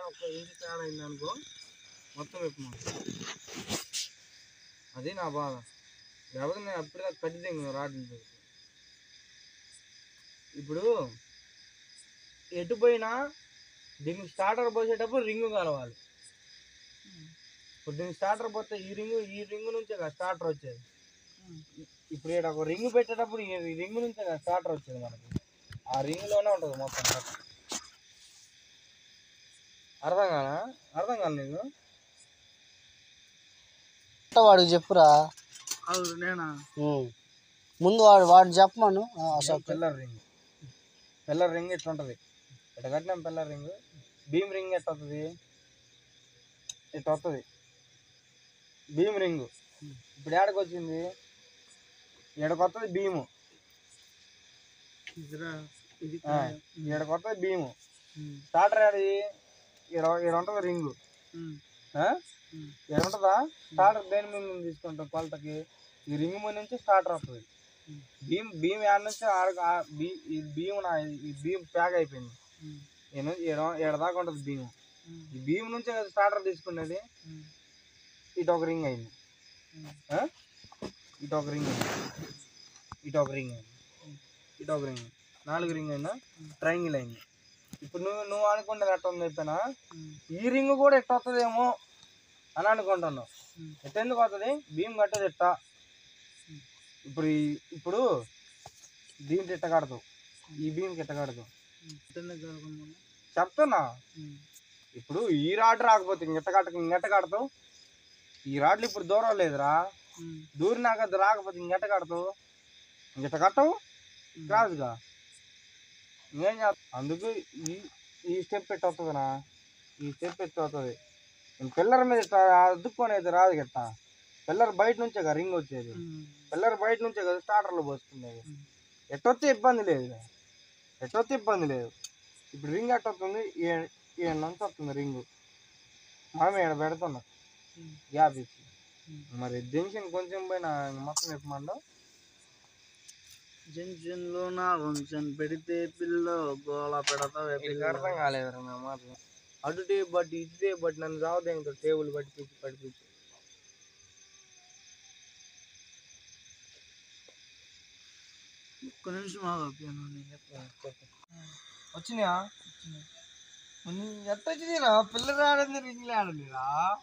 ఒక ఇంచు తేడా అయింది అనుకో మొత్తం విప్పమా అది నా బాధ లేకపోతే నేను అప్పుడు కట్టి దింగు రాడ్లు ఇప్పుడు ఎటు పోయినా దీనికి స్టార్టర్ పోసేటప్పుడు రింగు కలవాలి ఇప్పుడు దీనికి స్టార్టర్ పోతే ఈ రింగు ఈ రింగు నుంచే కదా స్టార్టర్ వచ్చేది ఇప్పుడు ఇక్కడ ఒక రింగ్ పెట్టేటప్పుడు ఈ రింగ్ నుంచే కదా స్టార్టర్ వచ్చేది మనకి ఆ రింగ్లోనే ఉంటుంది మొత్తం కథ. అర్థం కానా అర్థం కాదు నీకు వాడికి చెప్పురా అవును నేనా ఉమ్. ముందు వాడు వాడు చెప్పమను ఆ, అసలు పిల్లర్ రింగ్ పిల్లర్ రింగ్ ఎట్లా ఉంటుంది ఇట్లా కట్టినాం పిల్లర్ రింగ్ భీమ్ రింగ్ ఎట్లా వస్తుంది ఇట్లా వస్తుంది భీమ్ రింగ్ ఇప్పుడు ఏడకి వచ్చింది ఈడకి వస్తుంది భీము ఆ, ఈడకి వస్తుంది భీము స్టార్టర్ ఏది ఈడ ఈడ ఉంటుంది రింగు ఈడ ఉంటుందా స్టార్టర్ దేని మీద నుంచి తీసుకుంటాం కొలతకి ఈ రింగ్ మీద నుంచి స్టార్టర్ వస్తుంది భీమ్ భీమ్ ఏడ నుంచి ఆడ ఆ- బీ ఈ భీమ్ నా ఈ భీమ్ ప్యాక్ అయిపోయింది నేను ఈడ ఈడ దాకా ఉంటుంది భీమ్ ఈ భీమ్ నుంచే కదా స్టార్టర్ తీసుకునేది ఇటు ఒక రింగ్ అయింది ఆ? ఇటు ఒక రింగ్ అయింది ఇటు ఒక రింగ్ అయింది ఇటు ఒక రింగ్ నాలుగు రింగ్ అయినా ట్రయాంగిల్ అయింది ఇప్పుడు నువ్వు నువ్వు అనుకుంటే ఎట్ట ఉంది చెప్పానా ఈ రింగ్ కూడా ఎట్ట వస్తుందేమో అని అనుకుంటున్నావు ఎట్ట ఎందుకు వస్తుంది భీమ్ కట్టేది ఎట్ట ఇప్పుడు ఈ- ఇప్పుడు దీంట్లో ఎట్ట కడతావు ఈ భీమ్కి ఎట్ట కడతావు చెప్తున్నా ఇప్పుడు ఈ రాడ్ రాకపోతే ఇంకెట్ట కట్టక ఇంకెట్ట కడతావు ఈ రాడ్లు ఇప్పుడు దూరం లేదురా దూరినాక అది రాకపోతే ఇంకెట్ట కడతావు ఇంకెట్ట కట్టవు రాదుగా ఇంకేం చేస్తా అందుకు ఈ ఈ స్టెప్ పెట్టి వస్తుందినా ఈ స్టెప్ పెట్టి వస్తుంది పిల్లర్ మీద ఇట్లా అద్దుక్కొని రాదు గట్ట పిల్లర్ బయట నుంచే కదా రింగ్ వచ్చేది పిల్లర్ బయట నుంచే కదా స్టార్టర్లో పోసుకునేది ఎట్టొస్తే ఇబ్బంది లేదు ఎట్టొస్తే ఇబ్బంది లేదు ఇప్పుడు రింగ్ ఎట్టొస్తుంది ఏడు నుంచి వస్తుంది రింగు మనం ఇక్కడ పెడుతున్నాం గ్యాప్ ఇచ్చి మరి జంక్షన్ కొంచెం పోయినా మొత్తం చెప్పమండవు జంక్షన్ లో నా వంశం పెడితే పిల్ల గోళ పెడతావే వీళ్ళకి అర్థం కాలేదు నా మాటలు అటు టేపు బట్టి ఇటు టేపు బట్టి నన్ను చావదేంతో టేబుల్ పట్టించి పట్టించి ఒక్క నిమిషం ఆగపోయాను నేను చెప్తాను వచ్చినాయా ఎట్ట వచ్చిందిరా పిల్లలు ఆడింది రింగ్లు ఆడిందిరా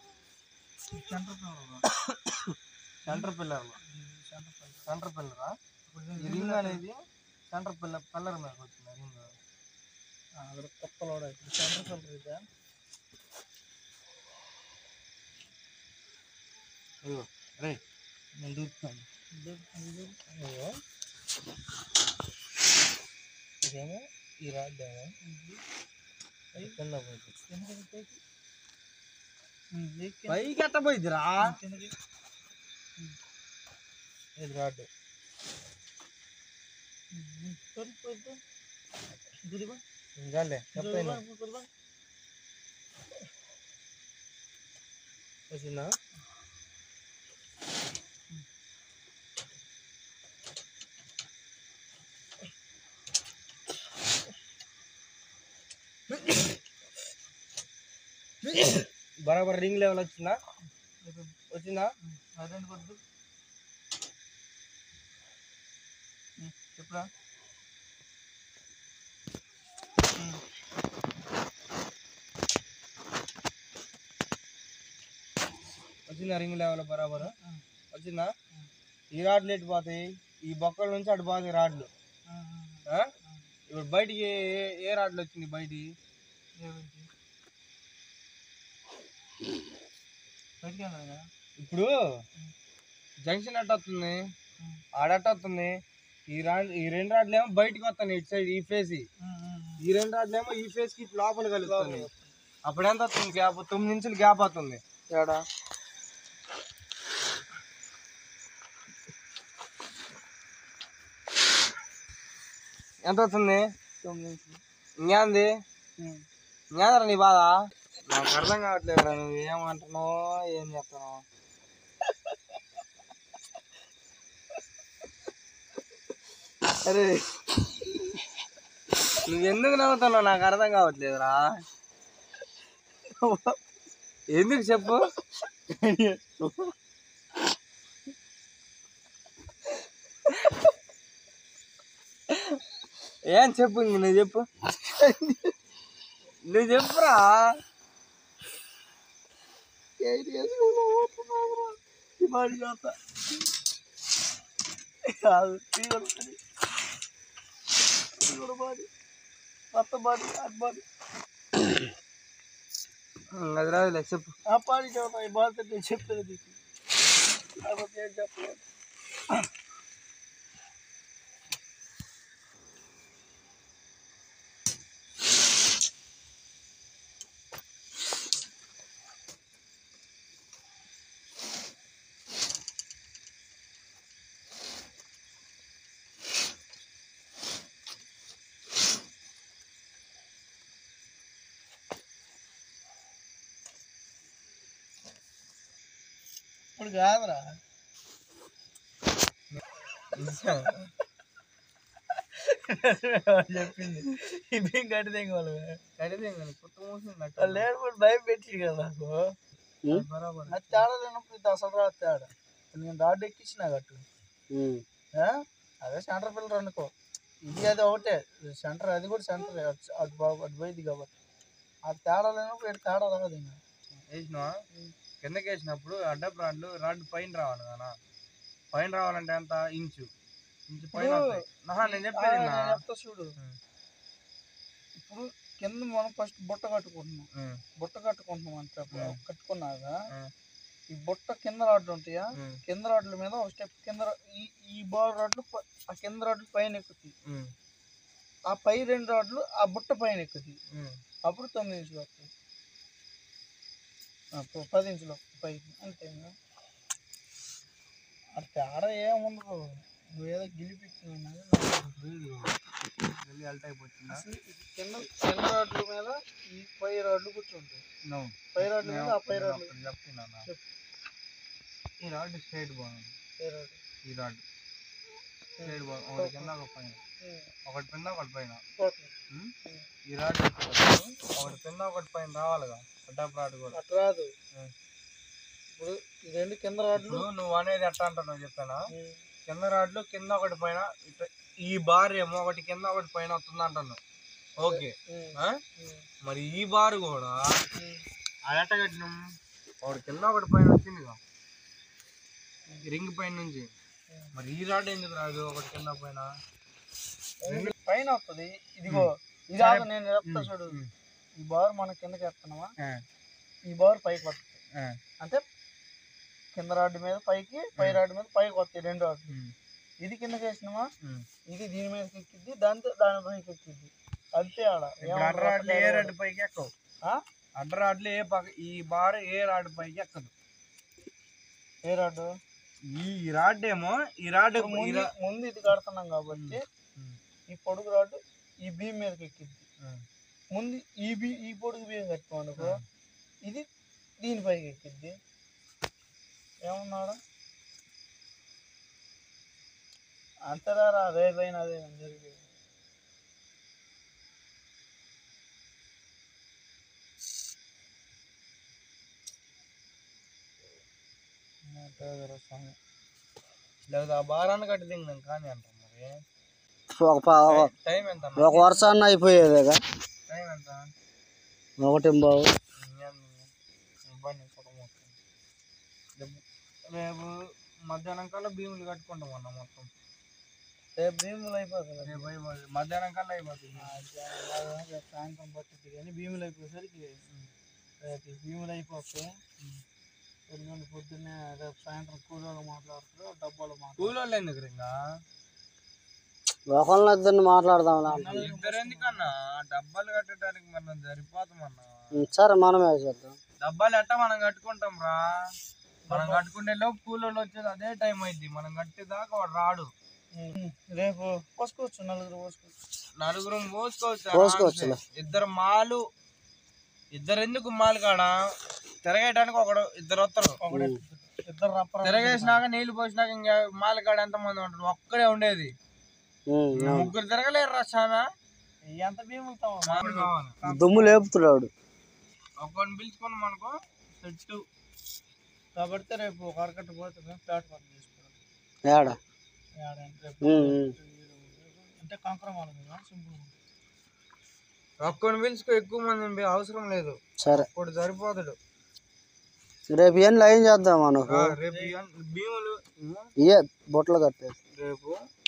సెంటర్ పిల్లర్ సెంటర్ పిల్లరా ఈ రింగ్ అనేది సెంటర్ పిల్ల పిల్లర్ మీద వచ్చింది రింగ్ అక్కడ కొత్తలో సెంటర్ సెంటర్ ఇదా ఇదిగో రే నేను దూకుతాను ఇదిగో ఇదేమో ఈ రాడ్డేమో కింద పోయింది పైకి ఎట్ట పోయిద్దిరా ఇది రాడ్డు ఇంకాలే చెప్పైనా వచ్చిందా బరాబర్ రింగ్ లెవెల్ వచ్చిందా వచ్చిందా చెప్పురా వచ్చిందా రింగ్ లెవెల్ బరాబర్ వచ్చిందా ఈ రాడ్లు ఎటు పోతాయి ఈ బొక్కల నుంచి అటు పోతాయి రాడ్లు ఆ? ఇప్పుడు బయటికి ఏ- ఏ రాడ్లు వచ్చింది బయటికి ఇప్పుడు జంక్షన్ ఎట్ట వస్తుంది ఆడట్ట వస్తుంది ఈ రాడ్ ఈ రెండు రాడ్లు ఏమో బయటికి వస్తాయి ఇటు సైడ్ ఈ ఫేస్ ఈ రెండు రాడ్లు ఏమో ఈ ఫేస్ కి ఇటు లోపల కలుగుతుంది అప్పుడు ఎంత వస్తుంది గ్యాప్ తొమ్మిది ఇంచులు గ్యాప్ అవుతుంది ఏడా ఎంత వస్తుంది తొమ్మిది ఇంకేంది ఇంకేంద్రా నీ బాధ నాకు అర్థం కావట్లేదురా నువ్వు ఏమంటున్నావు ఏం చెప్తున్నావు అరే నువ్వు ఎందుకు నవ్వుతున్నావు నాకు అర్థం కావట్లేదురా ఎందుకు చెప్పు ఏం చెప్పు ఇంక నువ్వు చెప్పు నువ్వు చెప్పురా ఈ బాడీ చేస్తా కాదు తీగొడుతుంది తీగొడ బాడీ కొత్త బాడీ అట్ బాడీ అది రాదులే చెప్పు ఆ పాడి చదువుతా ఈ బాధ నేను చెప్పేది నీకు కాబట్టి ఏం చెప్పలేదు ఇప్పుడు కాదురా చెప్పింది ఇది కట్టితే వాళ్ళు కడితే ఇంక నీకు పుట్ట మూసింది నాకు. వాళ్ళు లేకపోతే భయం పెట్టి కదా నాకు బరాబర్ అది తేడా లేనప్పుడు ఇది అసలు రా తేడా నేను రాడ్ ఎక్కించిన గట్టు ఆ? అదే సెంటర్ పిల్లర్ అనుకో ఇది అది ఒకటే సెంటర్ అది కూడా సెంటర్ అటు అటు బాగు అటు పోయింది కాబట్టి ఆ తేడా లేనప్పుడు ఇక్కడ తేడా రాదు ఇంకా వేసినావా కిందకి వేసినప్పుడు అడ్డపు రాడ్లు రాడ్ పైన రావాలి కదా పైన రావాలంటే ఎంత ఇంచు ఇంచు పైన ఇప్పుడు- వస్తాయి. ఆహా, నేను చెప్పేది ఆ, విన్నా. నేను చెప్తా చూడు ఉం. ఇప్పుడు కింద మనం ఫస్ట్ బుట్ట కట్టుకుంటున్నాం ఉం, బుట్ట కట్టుకుంటున్నాం అంటే అప్పుడు ఉం. కట్టుకున్నాక ఉం, ఈ బుట్ట కింద రాడ్లు ఉంటాయా ఉం, కింద రాడ్ల మీద ఒక స్టెప్ కింద రా- ఈ ఈ బాల్ రాడ్లు ప- ఆ కింద రాడ్లు పైన ఎక్కుతాయి ఉం, ఆ పై రెండు రాడ్లు ఆ బుట్ట పైన ఎక్కుతాయి ఉం. అప్పుడు తొమ్మిది ఇంచులు వస్తాయి ఆ, ప- పది ఇంచులు వస్తాయి పైకి అంతే ఇంకా అది తేడా ఏముండదు నువ్వు ఏదో గిలిపిస్తున్నావు వెళ్ళి అల్ట్ అయిపోతుందా అసలు ఇది కింద కింద రాడ్ల మీద ఈ పై రాడ్లు కూర్చుంటాయి No. పై రాడ్ల మీద ఆ పై నేను రాడ్లు ఒకటి చెప్తున్నానా చెప్పు. ఈ రాడ్ స్ట్రైట్ బాగుంది పై రాడ్లు ఈ రాడ్ స్ట్రైట్ బాగుంది ఒకటి కింద ఒక పైన ఉం. ఒకటి కింద ఒకటి పైన పోతుంది. ఉం? ఉం. ఈ రాడ్ వచ్చేటప్పుడు ఒకటి కింద ఒకటి పైన రావాలిగా అడ్డపు రాడ్ కూడా అట్లా రాదు ఉం. ఇప్పుడు ఈ రెండు కింద రాడ్లు ఇప్పుడు నువ్వు అనేది ఎట్లా అంటున్నావు చెప్పానా ఉం. కింద రాడ్లు కింద ఒకటి పైన ఇట్ట- ఈ బార్ ఏమో ఒకటి కింద ఒకటి పైన వస్తుంది అంటున్నావు ఓకే ఉం. ఆ? ఉం. మరి ఈ బార్ కూడా ఉం. అది ఎట్ట కట్టినాం ఒకటి కింద ఒకటి పైన వచ్చిందిగా ఈ రింగ్ పైన నుంచి మరి ఈ రాడ్ ఎందుకు రాదు ఒకటి కింద పైన పైన వస్తుంది ఇదిగో ఇది ఆగు నేను చెప్తా చూడు ఉం. ఈ బార్ మన కిందకి వేస్తున్నావా ఆ, ఈ బార్ పైకి వస్తుంది ఆ, అంటే కింద రాడ్డు మీద పైకి పై రాడ్డు మీద పైకి వస్తాయి రెండు రాడ్లు ఉం, ఇది కిందకి వేసినావా ఉం. ఇది దీని మీదకి ఎక్కిద్ది దాంతో దాని పైకి ఎక్కిద్ది అంతే ఆడ ఇప్పుడు అడ్డ రాడ్లు ఏ రాడ్ పైకి ఎక్కవు ఆ? అడ్డ రాడ్లు ఏ పక్క ఈ బార్ ఏ రాడ్ పైకి ఎక్కదు ఏ రాడ్డు ఈ రాడ్ ఏమో ఈ రాడ్ ఇప్పుడు ముందు ముందు ఇది కడుతున్నాం కాబట్టి ఈ పొడుగు రాడ్డు ఈ బీమ్ మీదకి ఎక్కిద్ది ముందు ఈ బీ ఈ పొడుగు బీమ్ కట్టుకో అనుకో ఇది దీనిపైకి ఎక్కిద్ది ఏమన్నాడు అంతరా రా రేపైనా అదే జరిగేది అంతేరా స్వామి. లేదా ఆ బారాన్ని కట్టి దింగం కానీ అంటాం మరి ఒక ప- టైం ఎంత అన్న? ఒక వర్షాన్ని అయిపోయేదేగా టైం ఎంత ఒకటి బావు ఇంకేం ఇబ్బంది కుటుంబం మొత్తం. రేపు- రేపు మధ్యాహ్నం కల్లా భీములు కట్టుకుంటాం అన్న మొత్తం రేపు భీములు అయిపోతుంది రేపు అయిపోతుంది. మధ్యాహ్నం కల్లా అయిపోతుంది రేపు సాయంత్రం పట్టుద్ది కానీ భీములు అయిపోయేసరికి రేపు ఈ భీములు అయిపోతే ఎల్లుండి పొద్దున్నే రేపు సాయంత్రం కూలీలు మాట్లాడుతారు డబ్బాలు మాట్లాడుతారు కూలోళ్ళు ఎందుకు ఇంకా ఒకళ్ళని ఇద్దరిని మాట్లాడదాం ఇద్దరు ఎందుకన్నా డబ్బాలు కట్టడానికి మనం సరిపోతామన్నా సరే మనమే చేద్దాం డబ్బాలు ఎట్ట మనం కట్టుకుంటాం రా మనం కట్టుకునే లోపు కూలోళ్ళు వచ్చేది అదే టైం అయింది మనం కట్టేదాకా వాడు రాడు ఉమ్. రేపు పోసుకోవచ్చు నలుగురు పోసుకోవచ్చు నలుగురు పోసుకోవచ్చు పోసుకోవచ్చులే. ఆరాంసే. ఇద్దరు మాలు ఇద్దరు ఎందుకు మాలు కాడ తిరగేయడానికి ఒకడు ఇద్దరు వస్తారు ఒకడే ఇద్దరు రప్ప తిరగేసినాక నీళ్లు పోసినాక ఇంకా మాల కాడ ఎంత మంది ఉంటారు ఒక్కడే ఉండేది ఉమ్, అవును. ముగ్గురు తిరగలేరు రా చాలా ఎంత భీములతో మామూలు కావాలి దుమ్ము లేపుతున్నాడు ఒక్కడిని పిలుచుకున్నాం అనుకో సెట్ కాబట్టి రేపు ఒక అరకట్ట పోతే మేము ప్లాట్ఫామ్ చేసుకోవాలి ఏడ ఏడంటే రేపు ఉమ్, ఉమ్. అంటే కంకరమాల మీద సింపుల్ ఒక్కడిని పిలుచుకో ఎక్కువ మంది పి- అవసరం లేదు సరే ఒకటి సరిపోతాడు రేపు ఏం లైన్ చేద్దాం మనకు ఆ, రేపు ఇవన్నీ భీములు ఉమ్, ఇయే బొట్లు కట్టేసి రేపు